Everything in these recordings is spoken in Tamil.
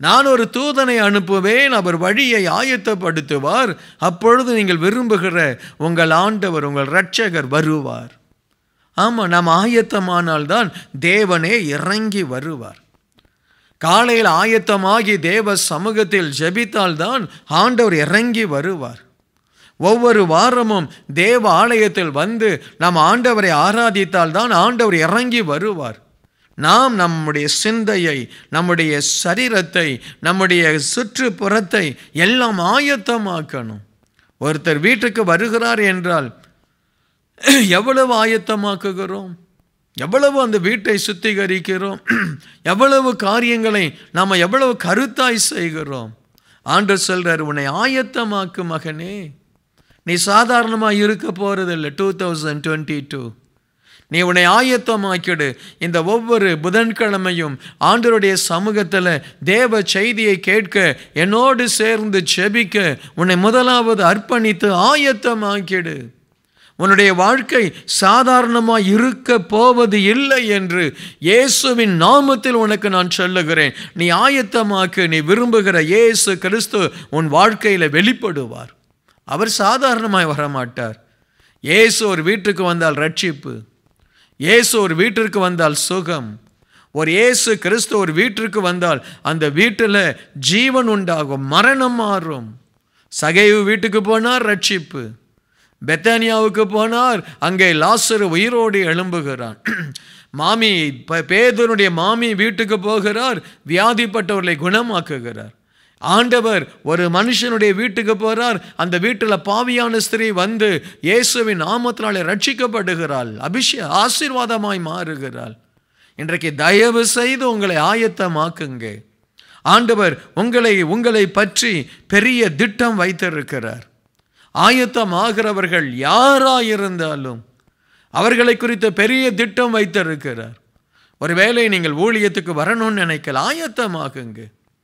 நான் ஒரு தூதனை அனுப்புவேன் அவர் வழியை ஆயத்தப்படுத்துவார் அப்பொழுது நீங்கள் விரும்புகிற உங்கள் ஆண்டவர் உங்கள் இரட்சகர் வருவார் ஆமாம் நாம் ஆயத்தமானால்தான் தேவனே இறங்கி வருவார் காலையில் ஆயத்தமாகி தேவ சமூகத்தில் ஜெபித்தால்தான் ஆண்டவர் இறங்கி வருவார் ஒவ்வொரு வாரமும் தேவ ஆலயத்தில் வந்து நாம் ஆண்டவரை ஆராதித்தால் தான் ஆண்டவர் இறங்கி வருவார் நாம் நம்முடைய சிந்தையை நம்முடைய சரீரத்தை நம்முடைய சுற்றுப்புறத்தை எல்லாம் ஆயத்தமாக்கணும் ஒருத்தர் வீட்டுக்கு வருகிறார் என்றால் எவ்வளவு ஆயத்தமாக்குகிறோம் எவ்வளவு அந்த வீட்டை சுத்திகரிக்கிறோம் எவ்வளவு காரியங்களை நாம் எவ்வளவு கருத்தாய் செய்கிறோம் ஆண்டு சொல்றார் உன்னை ஆயத்தமாக்கு மகனே நீ சாதாரணமாக இருக்க போகிறதில்ல டூ தௌசண்ட் டுவெண்ட்டி டூ நீ உன்னை ஆயத்தமாக்கிடு இந்த ஒவ்வொரு புதன்கிழமையும் ஆண்டருடைய சமூகத்தில் தேவ செய்தியை கேட்க என்னோடு சேர்ந்து செபிக்க உன்னை முதலாவது அர்ப்பணித்து ஆயத்தமாக்கிடு உன்னுடைய வாழ்க்கை சாதாரணமாக இருக்க போவது இல்லை என்று இயேசுவின் நாமத்தில் உனக்கு நான் சொல்லுகிறேன் நீ ஆயத்தமாக்கு நீ விரும்புகிற இயேசு கிறிஸ்து உன் வாழ்க்கையில் வெளிப்படுவார் அவர் சாதாரணமாய் வரமாட்டார் இயேசு ஒரு வீட்டுக்கு வந்தால் ரட்சிப்பு இயேசு ஒரு வீட்டிற்கு வந்தால் சுகம் ஒரு இயேசு கிறிஸ்து ஒரு வீட்டிற்கு வந்தால் அந்த வீட்டில் ஜீவன் உண்டாகும் மரணம் மாறும் சகைவு வீட்டுக்கு போனார் ரட்சிப்பு பெத்தானியாவுக்கு போனார் அங்கே லாசரு உயிரோடு எழும்புகிறான் மாமி ப- பேதுருடைய மாமி வீட்டுக்கு போகிறார் வியாதிப்பட்டவர்களை குணமாக்குகிறார் ஆண்டவர் ஒரு மனுஷனுடைய வீட்டுக்கு போறார் அந்த வீட்டில் பாவியான ஸ்திரீ வந்து இயேசுவின் நாமத்தினாலே ரட்சிக்கப்படுகிறாள் அபிஷே ஆசீர்வாதமாய் மாறுகிறாள் இன்றைக்கு தயவு செய்து உங்களை ஆயத்தமாக்குங்க ஆண்டவர் உங்களை உங்களை பற்றி பெரிய திட்டம் வைத்திருக்கிறார் ஆயத்தமாகிறவர்கள் யாராயிருந்தாலும் அவர்களை குறித்த பெரிய திட்டம் வைத்திருக்கிறார் ஒருவேளை நீங்கள் ஊழியத்துக்கு வரணும்னு நினைக்கலாம் ஆயத்தமாகுங்க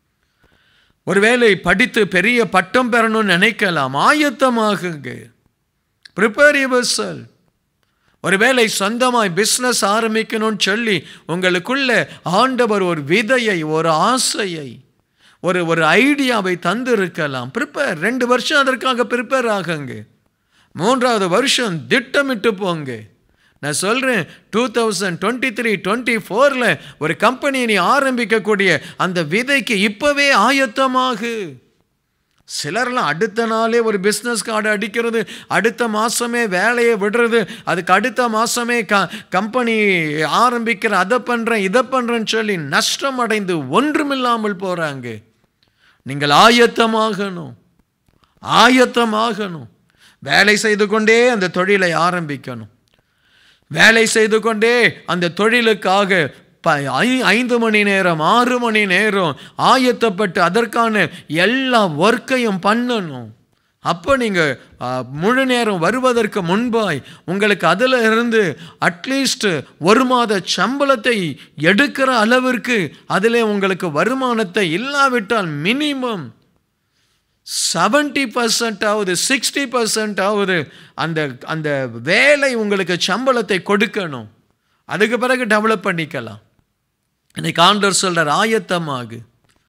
ஒருவேளை படித்து பெரிய பட்டம் பெறணும்னு நினைக்கலாம் ஆயத்தமாகுங்க ப்ரிப்பேர் யுவர் ஒருவேளை சொந்தமாய் பிஸ்னஸ் ஆரம்பிக்கணும்னு சொல்லி உங்களுக்குள்ள ஆண்டவர் ஒரு விதையை ஒரு ஆசையை ஒரு ஒரு ஐடியாவை தந்திருக்கலாம் ப்ரிப்பேர் ரெண்டு வருஷம் அதற்காக ப்ரிப்பேர் ஆகுங்க மூன்றாவது வருஷம் திட்டமிட்டு போங்க நான் சொல்கிறேன் two thousand twenty three twenty ஃபோரில் ஒரு கம்பெனி நீ ஆரம்பிக்கக்கூடிய அந்த விதைக்கு இப்போவே ஆயத்தமாகு சிலர்லாம் அடுத்த நாளே ஒரு பிஸ்னஸ் கார்டு அடிக்கிறது அடுத்த மாதமே வேலையை விடுறது அதுக்கு அடுத்த மாதமே க கம்பெனி ஆரம்பிக்கிற அதை பண்ணுறேன் இதை பண்ணுறேன்னு சொல்லி நஷ்டம் அடைந்து ஒன்றுமில்லாமல் போகிறாங்க நீங்கள் ஆயத்தமாகணும் ஆயத்தமாகணும் வேலை செய்து கொண்டே அந்த தொழிலை ஆரம்பிக்கணும் வேலை செய்து கொண்டே அந்த தொழிலுக்காக ப ஐ- ஐந்து மணி நேரம் ஆறு மணி நேரம் ஆயத்தப்பட்டு அதற்கான எல்லா ஒர்க்கையும் பண்ணணும் அப்போ நீங்கள் முழு நேரம் வருவதற்கு முன்பாய் உங்களுக்கு அதில் இருந்து அட்லீஸ்ட் ஒரு மாத சம்பளத்தை எடுக்கிற அளவிற்கு அதிலே உங்களுக்கு வருமானத்தை இல்லாவிட்டால் மினிமம் செவன்ட்டி பர்சன்ட் ஆகுது சிக்ஸ்டி பர்சன்ட் ஆகுது அந்த அந்த வேலை உங்களுக்கு சம்பளத்தை கொடுக்கணும் அதுக்கு பிறகு டெவலப் பண்ணிக்கலாம் இன்னைக்கு ஆண்டவர் சொல்றார் ஆயத்தமாகு